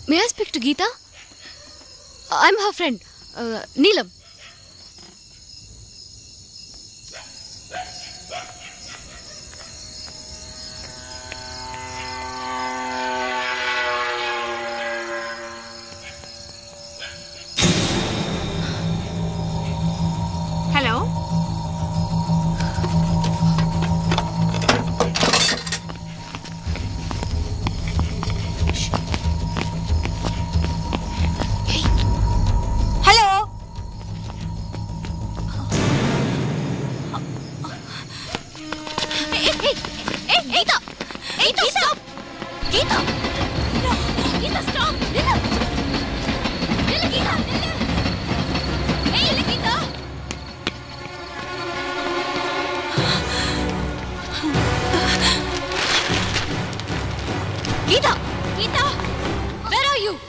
May I speak to Geeta I am her friend Neelam hello hello hey Geeta Geeta stop Geeta Geeta stop நில்லு நில்லு கீதா நில்லு ஏய் நில்லு Geeta Geeta Geeta where are you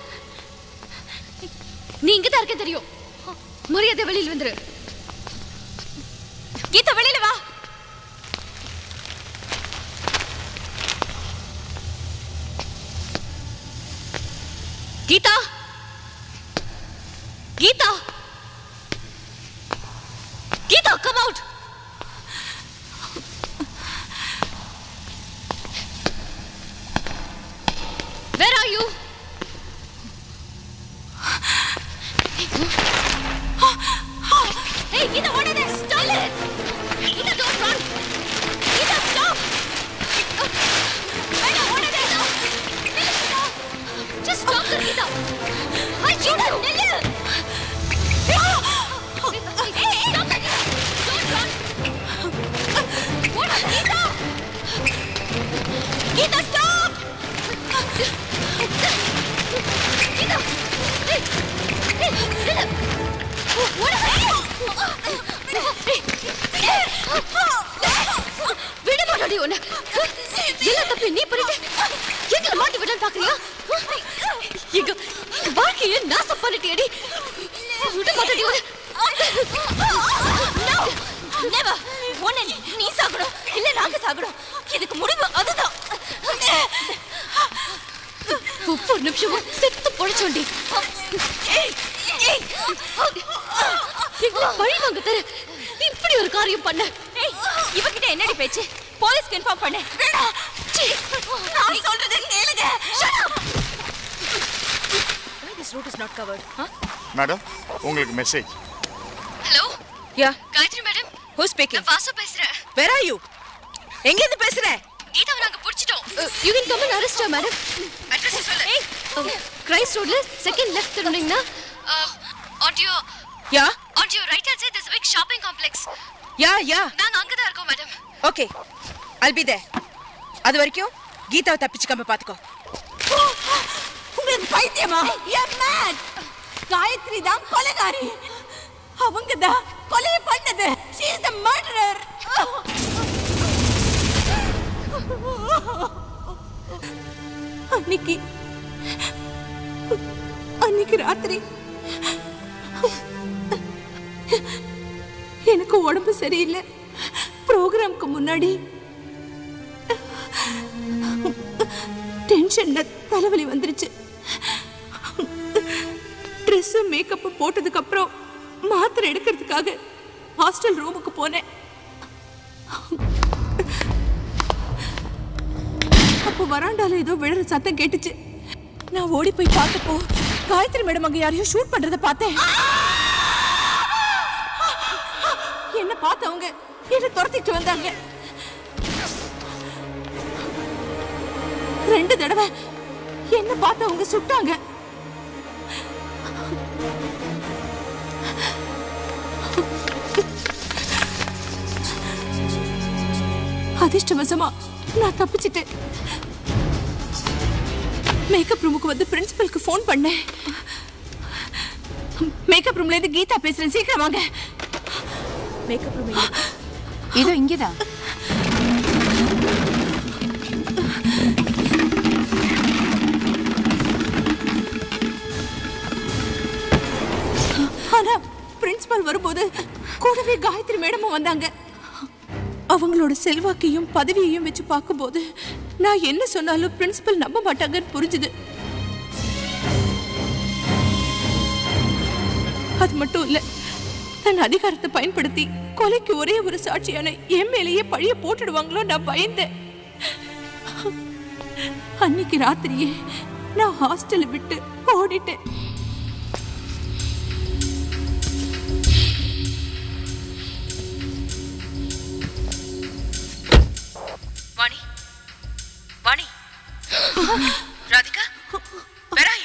நீ இங்க தான் இருக்க தெரியும் மரியாதை வெளியில் வந்துரு கீதா வெளியில வா Geeta Geeta Geeta come out where are you Hey, Geeta, what is this? Stop it! Geeta, don't run! Geeta, stop! Geeta, what is this? Geeta, just stop the Geeta! Hi, Geeta, Nillu! Hey, hey, stop the Geeta! Don't run! What is Geeta? Geeta, stop! Geeta! Hey, hey, Nillu! What is விட மாட்டாடி உன்னை எல்லா தப்பு நீ பண்ணிட்டு எங்களை மாட்டி விடன்னு பாக்குறியா எங்க எங்க வாழ்க்கைய நாசம் பண்ணிட்டியடி விட மாட்டாடி உன்னை No! Never! ஒண்ணு நீ சாகணும் இல்ல நாங்க சாகணும் இதுக்கு முடிவு அதுதான் ஒவ்வொரு நிமிஷமும் செத்து பொழைச்சோண்டி எங்களை பழி வாங்க தர இப்படி ஒரு காரியம் பண்ண இவகிட்ட என்னடி பேச்சு போலீஸ்க்கு இன்ஃபார்ம் பண்ணு நான் சொல்றது கேளுங்க Why this route is not covered? Huh? Madam உங்களுக்கு message hello Yeah. Gayathri madam Who's speaking? நான் வாசு பேசுறேன் Where are you? எங்க இருந்து பேசுற? கீதாவை நாங்க புடிச்சிட்டோம் you can come and arrest her madam address சொல்லு ஏய் கிரைஸ்ட் ரோட்ல செகண்ட் லெஃப்ட் திரும்பினீங்கன்னா on you Yeah. On you right hand side this big shopping complex Yeah, yeah. நாங்க அங்க தான் இருக்கோம் madam Okay. I'll be there. அது வரைக்கும் கீதாவை தப்பிச்சுக்காம பாத்துக்கோ உங்களுக்கு பைத்தியமா You're mad. காயத்ரி தான் கொலைகாரி அவங்க தான் கொலை பண்ணது she is the murderer அன்னைக்கு அன்னைக்கு ராத்திரி எனக்கு உடம்பு சரியில்லை ப்ரோக்ராம்க்கு முன்னாடி டென்ஷன்ல தலைவலி வந்துருச்சு ட்ரெஸ்ஸு மேக்கப்பு போட்டதுக்கு அப்புறம் மாத்திரை எடுக்கிறதுக்காக ஹாஸ்டல் ரூமுக்கு போனேன் அப்போ வராண்டால ஏதோ விழுற சத்தம் கேட்டுச்சு நான் ஓடி போய் பார்த்தப்போ காயத்ரி மேடம் அங்க யாரையும் ஷூட் பண்றத பார்த்தேன் என்ன பார்த்தவங்க என்ன துரத்திட்டு வந்தாங்க ரெண்டு தடவை என்ன பார்த்தவங்க சுட்டாங்க அதிர்ஷ்டவசமா நான் தப்பிச்சிட்டேன் மேக்கப் ரூமுக்கு வந்து பிரின்சிபலுக்கு ஃபோன் பண்ணேன் மேக்கப் ரூம்ல இருந்து கீதா பேசுறேன் சீக்கிரம் வாங்க மேக்கப் ரூம் இதோ இங்கேதான் ஆனா பிரின்சிபல் வரும்போது கூடவே காயத்ரி மேடமும் வந்தாங்க அவங்களோட செல்வாக்கையும் பதவியையும் வச்சு பார்க்கும்போது நான் என்ன சொன்னாலும் பிரின்சிபல் நம்ப மாட்டாங்கன்னு புரிஞ்சுது அது மட்டும் இல்ல தன் அதிகாரத்தை பயன்படுத்தி கொலைக்கு ஒரே ஒரு சாட்சியான என் மேலேயே பழிய போட்டுடுவாங்களோ நான் பயந்தேன் அன்னைக்கு ராத்திரியே நான் ஹாஸ்டலை விட்டு ஓடிட்டேன் Vani Vani Radhika where are you?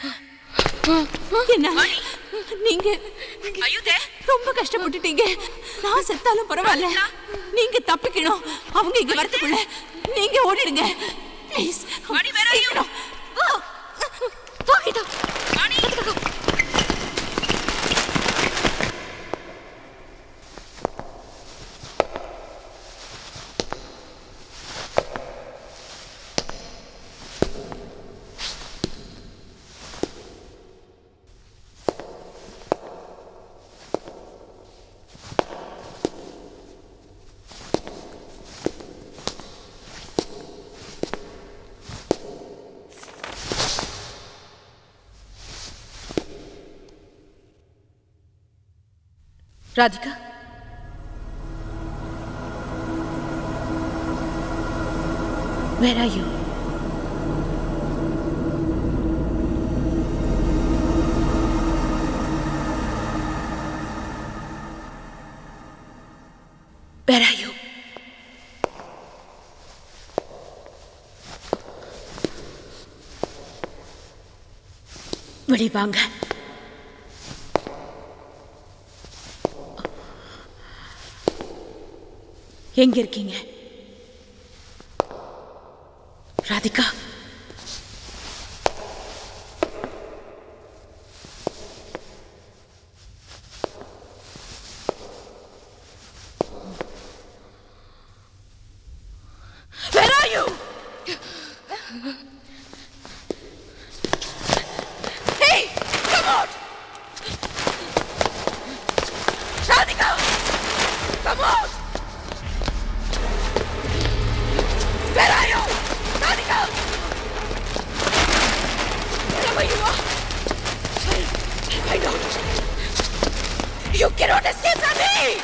என்ன நீங்க Are you there? ரொம்ப கஷ்டப்பட்டுட்டீங்க நான் செத்தாலும் பரவாயில்ல நீங்க தப்பிக்கணும் அவங்க இங்க வரதுக்குள்ள நீங்க ஓடிடுங்க please Vani, where are you? வா Geetha Vani Radhika Where are you? Where are you? வெளி வாங்க எங்க இருக்கீங்க Radhika Where are you? Hey, come out! Radhika! Come out! Where are you? Radhika! Wherever you are, I, I don't. You cannot escape from me!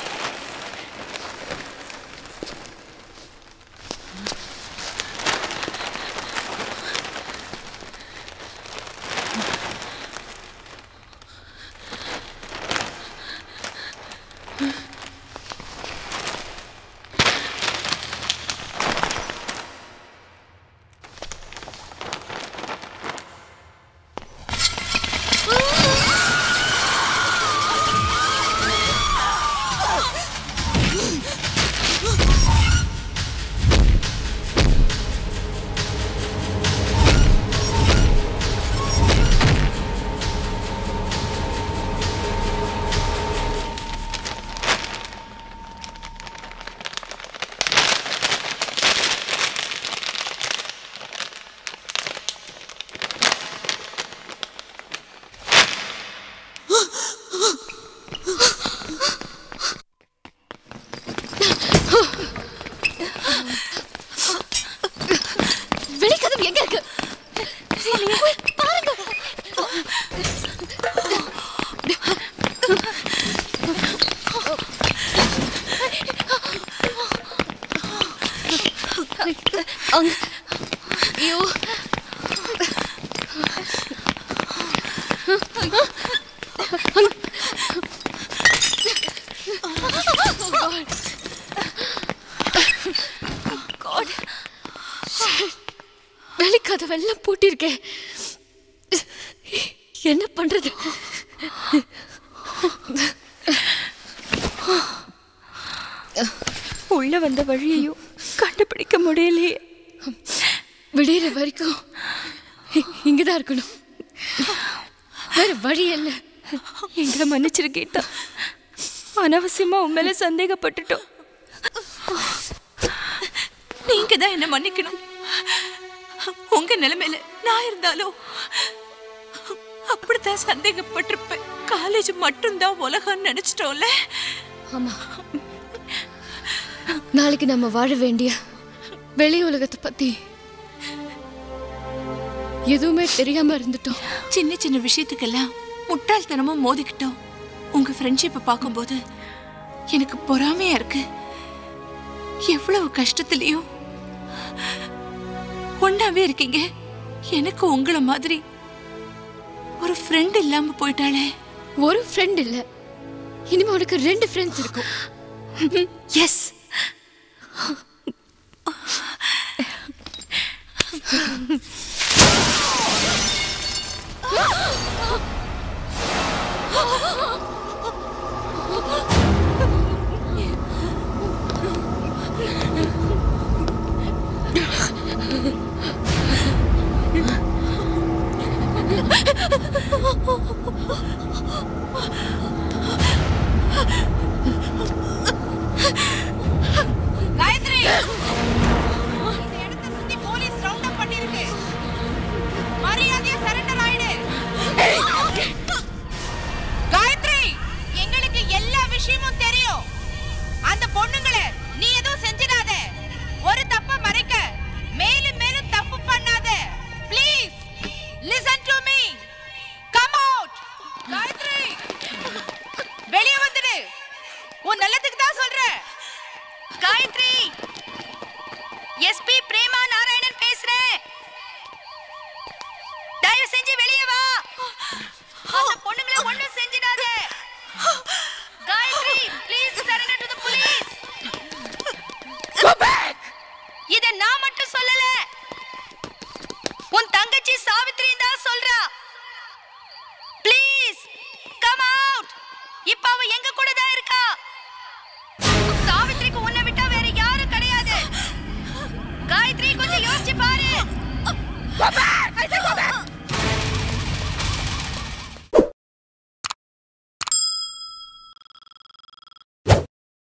வெளிக்கதவு எங்க இருக்கு போய் பாருங்க அங்க ஐயோ God. வெளிக்கதவெல்லாம் பூட்டியிருக்கேன் என்ன பண்றது உள்ள வந்த வழியையும் கண்டுபிடிக்க முடியலையே விடியிற வரைக்கும் இ- இங்கதான் இருக்கணும் வேற வழி இல்லை எங்களை மன்னிச்சிரு கீதா அனாவசியமா உன் மேல சந்தேகப்பட்டுட்டோம் நீங்க தான் என்ன மன்னிக்கணும் உங்க நிலைமையில நான் இருந்தாலும் அப்படித்தான் சந்தேகப்பட்டிருப்பேன் காலேஜ் மட்டும்தான் உலகம்னு நினைச்சிட்டோம்ல ஆமா நாளைக்கு நம்ம வாழ வேண்டிய வெளி உலகத்தை பத்தி எதுவுமே தெரியாம இருந்துட்டோம் சின்ன சின்ன விஷயத்துக்கெல்லாம் முட்டாள்தனமா மோதிக்கிட்டோம் உங்க ஃப்ரெண்ட்ஷிப்பை பார்க்கும்போது எனக்கு பொறாமையா இருக்கு எவ்வளவு கஷ்டத்துலயும் ஒண்ணாவே இருக்கீங்க எனக்கு உங்களை மாதிரி ஒரு ஃப்ரெண்ட் இல்லாம போயிட்டாளே ஒரு ஃப்ரெண்ட் இல்ல இனிமே உனக்கு ரெண்டு ஃப்ரெண்ட்ஸ் இருக்கும் எஸ் காயத்ரி இந்த இடத்தை சுத்தி போலீஸ் ரவுண்ட் அப் பண்ணிருக்கு மரியாதையா சரண்டர் ஆயிடு காயத்ரி எங்களுக்கு எல்லா விஷயமும் தெரியும் அந்த பொண்ணுங்களை நீ எதுவும் செஞ்சிடாத ஒரு தப்ப மறைக்க மேலும் மேலும் தப்பு பண்ணாத please listen to me come out Gayathri வெளிய வந்துடு உன் நல்லதுக்கு தான் சொல்றேன் காயத்ரி எஸ்பி பிரேமா நாராயணன் பேசுறேன் தயவு செஞ்சு வெளியே வா அந்த பொண்ணுங்களை ஒண்ணும் செஞ்சிடாத Gayathri please surrender to the police Go back! இத நான் மட்டும் சொல்லல உன் தங்கச்சி சாவித்ரி தான் சொல்றா ப்ளீஸ் கம் அவுட் இப்ப அவ எங்க கூட தான் இருக்கா சாவித்ரிக்கு உன்னை விட்டா வேற யாரும் கிடையாது காயத்ரி கொஞ்சம் யோசிச்சு பாரு Go back!